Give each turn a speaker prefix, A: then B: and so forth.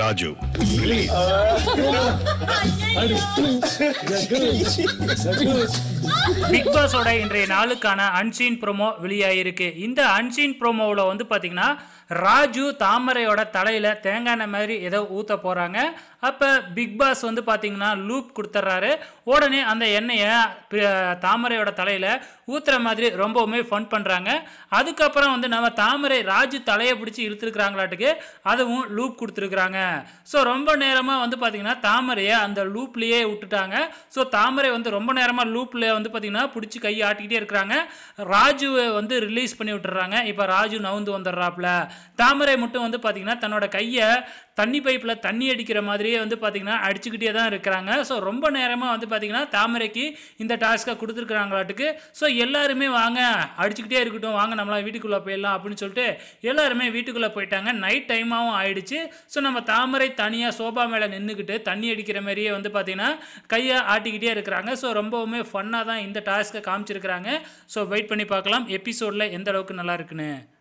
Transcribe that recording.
A: Raju
B: big பாஸோட இன்றைய நாளுக்கான unseen promo வெளியாகிருக்கு இந்த அன்சீன் ப்ரோமோவில் வந்து பார்த்தீங்கன்னா ராஜு தாமரையோட தலையில் தேங்காய் எண்ணெய் மாதிரி ஏதோ ஊற்ற போகிறாங்க அப்போ பிக் பாஸ் வந்து பார்த்தீங்கன்னா லூப் கொடுத்துட்றாரு உடனே அந்த எண்ணெயை பி- தாமரையோட தலையில் ஊற்றுற மாதிரி ரொம்பவுமே ஃபன் பண்ணுறாங்க அதுக்கப்புறம் வந்து நம்ம தாமரை ராஜு தலையை பிடிச்சி இழுத்துருக்குறாங்களாட்டுக்கு அதுவும் லூப் கொடுத்துருக்குறாங்க ஸோ ரொம்ப நேரமாக வந்து பார்த்தீங்கன்னா தாமரையை அந்த லூப்லேயே விட்டுட்டாங்க ஸோ தாமரை வந்து ரொம்ப நேரமாக லூப்பில் வந்து பார்த்தீங்கன்னா பிடிச்சி கை ஆட்டிக்கிட்டே இருக்கிறாங்க ராஜுவை வந்து ரிலீஸ் பண்ணி விட்டுறாங்க இப்போ ராஜு நவுந்து வந்துடுறாப்புல தாமரை மட்டும் வந்து பார்த்தீங்கன்னா தன்னோட கையை தண்ணி பைப்பில் தண்ணி அடிக்கிற மாதிரியே வந்து பார்த்தீங்கன்னா அடிச்சுக்கிட்டே தான் இருக்கிறாங்க ஸோ ரொம்ப நேரமாக வந்து பார்த்தீங்கன்னா தாமரைக்கு இந்த டாஸ்க்கை கொடுத்துருக்குறாங்களாட்டுக்கு ஸோ எல்லாருமே வாங்க அடிச்சுக்கிட்டே இருக்கட்டும் வாங்க நம்மளாம் வீட்டுக்குள்ளே போயிடலாம் அப்படின்னு சொல்லிட்டு எல்லாருமே வீட்டுக்குள்ளே போயிட்டாங்க நைட் டைமாகவும் ஆயிடுச்சு ஸோ நம்ம தாமரை தனியாக சோபா மேலே நின்றுக்கிட்டு தண்ணி அடிக்கிற மாதிரியே வந்து பார்த்தீங்கன்னா கையை ஆட்டிக்கிட்டே இருக்கிறாங்க ஸோ ரொம்பவுமே ஃபன்னாக தான் இந்த டாஸ்க்கை காமிச்சிருக்கிறாங்க ஸோ வெயிட் பண்ணி பார்க்கலாம் எபிசோடில் எந்த அளவுக்கு நல்லா இருக்குன்னு